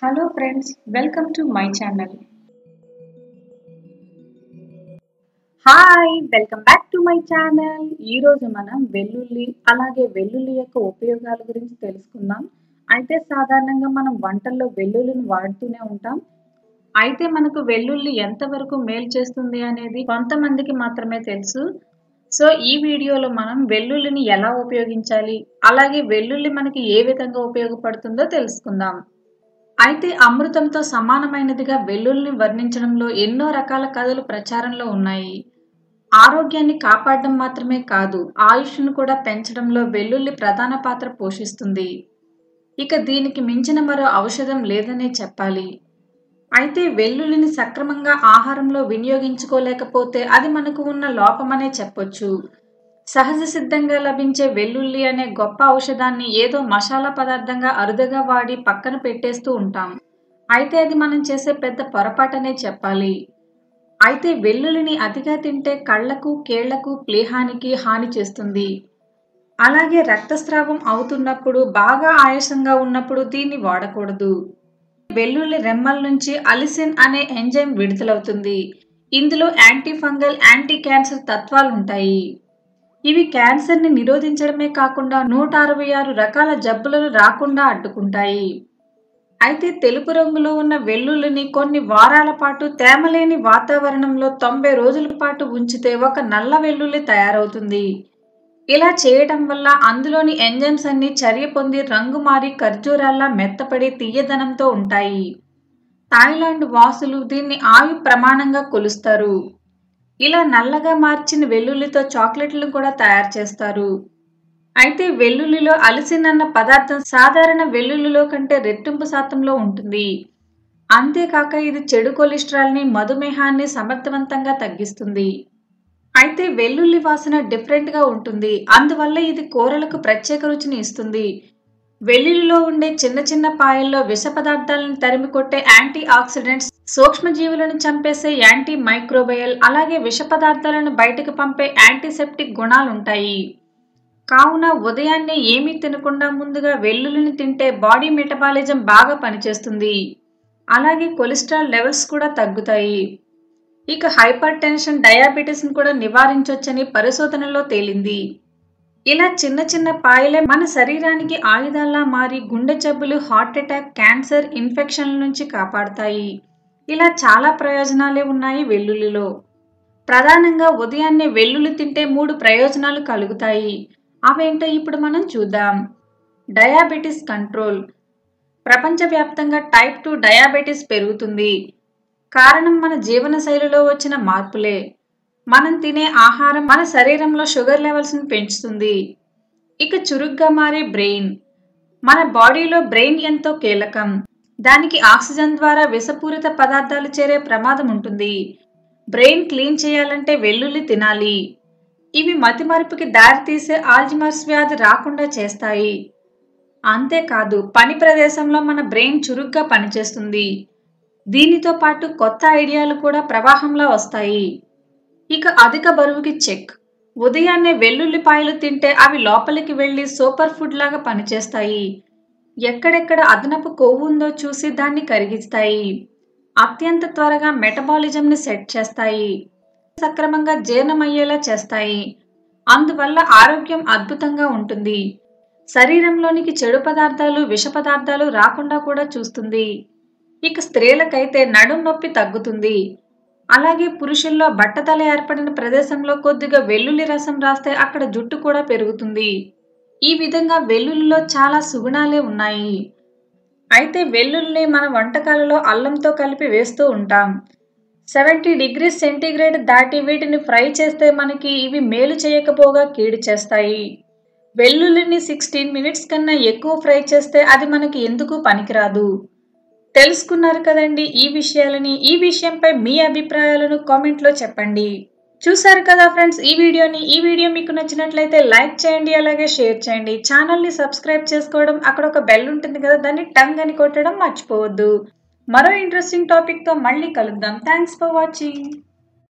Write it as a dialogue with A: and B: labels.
A: hello friends welcome to my channel hi welcome back to my channel ఈ రోజు మనం వెల్లుల్లి అలాగే వెల్లుల్లి యొక్క ఉపయోగాల గురించి తెలుసుకుందాం అయితే సాధారణంగా మనం వంటల్లో వెల్లుల్లిని వాడుతూనే ఉంటాం అయితే మనకు వెల్లుల్లి ఎంతవరకు మేలు చేస్తుంది అనేది కొంతమందికి మాత్రమే తెలుసు సో ఈ వీడియోలో మనం వెల్లుల్లిని ఎలా ఉపయోగించాలి అలాగే వెల్లుల్లి మనకి ఏ విధంగా ఉపయోగపడుతుందో తెలుసుకుందాం అయితే అమృతంతో సమానమైనదిగా వెల్లుల్లిని వర్ణించడంలో ఎన్నో రకాల కథలు ప్రచారంలో ఉన్నాయి ఆరోగ్యాన్ని కాపాడడం మాత్రమే కాదు ఆయుష్ను కూడా పెంచడంలో వెల్లుల్లి ప్రధాన పాత్ర పోషిస్తుంది ఇక దీనికి మించిన మరో ఔషధం లేదనే చెప్పాలి అయితే వెల్లుల్లిని సక్రమంగా ఆహారంలో వినియోగించుకోలేకపోతే అది మనకు ఉన్న లోపమనే చెప్పొచ్చు సహజ సిద్ధంగా లభించే వెల్లుల్లి అనే గొప్ప ఔషధాన్ని ఏదో మసాలా పదార్థంగా అరుదుగా వాడి పక్కన పెట్టేస్తూ ఉంటాం అయితే అది మనం చేసే పెద్ద పొరపాటనే చెప్పాలి అయితే వెల్లుల్లిని అతిగా తింటే కళ్లకు కేళ్లకు ప్లేహానికి హాని చేస్తుంది అలాగే రక్తస్రావం అవుతున్నప్పుడు బాగా ఆయాసంగా ఉన్నప్పుడు దీన్ని వాడకూడదు వెల్లుల్లి రెమ్మల నుంచి అలిసిన్ అనే ఎంజైమ్ విడుదలవుతుంది ఇందులో యాంటీ ఫంగల్ యాంటీ క్యాన్సర్ తత్వాలు ఉంటాయి ఇవి క్యాన్సర్ని నిరోధించడమే కాకుండా నూట అరవై ఆరు రకాల జబ్బులను రాకుండా అడ్డుకుంటాయి అయితే తెలుపు రంగులో ఉన్న వెల్లుల్లిని కొన్ని వారాల పాటు తేమలేని వాతావరణంలో తొంభై రోజుల పాటు ఉంచితే ఒక నల్ల వెల్లుల్లి తయారవుతుంది ఇలా చేయటం వల్ల అందులోని ఎంజైమ్స్ అన్ని చర్య పొంది రంగు మారి ఖర్జూరాల్లా మెత్తపడి తీయదనంతో ఉంటాయి థాయిలాండ్ వాసులు దీన్ని ఆయు ప్రమాణంగా కొలుస్తారు ఇలా నల్లగా మార్చిన వెల్లుల్లితో చాక్లెట్లు కూడా తయారు చేస్తారు అయితే వెల్లుల్లిలో అలిసిన్ అన్న పదార్థం సాధారణ వెల్లుల్లిలో కంటే రెట్టింపు శాతంలో ఉంటుంది అంతేకాక ఇది చెడు కొలెస్ట్రాల్ని మధుమేహాన్ని సమర్థవంతంగా తగ్గిస్తుంది అయితే వెల్లుల్లి వాసన డిఫరెంట్గా ఉంటుంది అందువల్ల ఇది కూరలకు ప్రత్యేక రుచిని ఇస్తుంది వెల్లుల్లిలో ఉండే చిన్న చిన్న పాయల్లో విష పదార్థాలను తరిమి కొట్టే యాంటీ ఆక్సిడెంట్స్ సూక్ష్మజీవులను చంపేసే యాంటీ మైక్రోబయల్ అలాగే విష పదార్థాలను బయటకు పంపే యాంటీసెప్టిక్ గుణాలుంటాయి కావున ఉదయాన్నే ఏమీ తినకుండా ముందుగా వెల్లుల్లిని తింటే బాడీ మెటబాలిజం బాగా పనిచేస్తుంది అలాగే కొలెస్ట్రాల్ లెవెల్స్ కూడా తగ్గుతాయి ఇక హైపర్ టెన్షన్ డయాబెటీస్ని కూడా నివారించవచ్చని పరిశోధనలో తేలింది ఇలా చిన్న చిన్న పాయలే మన శరీరానికి ఆయుధాల్లా మారి గుండె జబ్బులు హార్ట్ అటాక్ క్యాన్సర్ ఇన్ఫెక్షన్ల నుంచి కాపాడతాయి ఇలా చాలా ప్రయోజనాలే ఉన్నాయి వెల్లుల్లిలో ప్రధానంగా ఉదయాన్నే వెల్లుల్లి తింటే మూడు ప్రయోజనాలు కలుగుతాయి అవేంటో ఇప్పుడు మనం చూద్దాం డయాబెటీస్ కంట్రోల్ ప్రపంచవ్యాప్తంగా టైప్ టూ డయాబెటీస్ పెరుగుతుంది కారణం మన జీవనశైలిలో వచ్చిన మార్పులే మనం తినే ఆహారం మన శరీరంలో షుగర్ లెవెల్స్ని పెంచుతుంది ఇక చురుగ్గా మారే బ్రెయిన్ మన బాడీలో బ్రెయిన్ ఎంతో కీలకం దానికి ఆక్సిజన్ ద్వారా విషపూరిత పదార్థాలు చేరే ప్రమాదం ఉంటుంది బ్రెయిన్ క్లీన్ చేయాలంటే వెల్లుల్లి తినాలి ఇవి మతిమరుపుకి దారితీసే ఆల్జిమర్స్ వ్యాధి రాకుండా చేస్తాయి అంతేకాదు పని ప్రదేశంలో మన బ్రెయిన్ చురుగ్గా పనిచేస్తుంది దీనితో పాటు కొత్త ఐడియాలు కూడా ప్రవాహంలో వస్తాయి ఇక అధిక బరువుకి చెక్ ఉదయాన్నే వెల్లుల్లిపాయలు తింటే అవి లోపలికి వెళ్ళి సూపర్ ఫుడ్ లాగా పనిచేస్తాయి ఎక్కడెక్కడ అదనపు కొవ్వు ఉందో చూసి దాన్ని కరిగిస్తాయి అత్యంత త్వరగా మెటబాలిజంని సెట్ చేస్తాయి సక్రమంగా జీర్ణమయ్యేలా చేస్తాయి అందువల్ల ఆరోగ్యం అద్భుతంగా ఉంటుంది శరీరంలోనికి చెడు పదార్థాలు విష పదార్థాలు రాకుండా కూడా చూస్తుంది ఇక స్త్రీలకైతే నడుం నొప్పి తగ్గుతుంది అలాగే పురుషుల్లో బట్టతల ఏర్పడిన ప్రదేశంలో కొద్దిగా వెల్లుల్లి రసం రాస్తే అక్కడ జుట్టు కూడా పెరుగుతుంది ఈ విధంగా వెల్లుల్లిలో చాలా సుగుణాలే ఉన్నాయి అయితే వెల్లుల్లిని మన వంటకాలలో అల్లంతో కలిపి వేస్తూ ఉంటాం సెవెంటీ డిగ్రీస్ సెంటీగ్రేడ్ దాటి వీటిని ఫ్రై చేస్తే మనకి ఇవి మేలు చేయకపోగా కీడు చేస్తాయి వెల్లుల్లిని సిక్స్టీన్ మినిట్స్ కన్నా ఎక్కువ ఫ్రై చేస్తే అది మనకి ఎందుకు పనికిరాదు తెలుసుకున్నారు కదండి ఈ విషయాలని ఈ విషయంపై మీ అభిప్రాయాలను కామెంట్లో చెప్పండి చూసారు కదా ఫ్రెండ్స్ ఈ వీడియోని ఈ వీడియో మీకు నచ్చినట్లయితే లైక్ చేయండి అలాగే షేర్ చేయండి ఛానల్ని సబ్స్క్రైబ్ చేసుకోవడం అక్కడ ఒక బెల్ ఉంటుంది కదా దాన్ని టంగ్ అని కొట్టడం మర్చిపోవద్దు మరో ఇంట్రెస్టింగ్ టాపిక్తో మళ్ళీ కలుద్దాం థ్యాంక్స్ ఫర్ వాచింగ్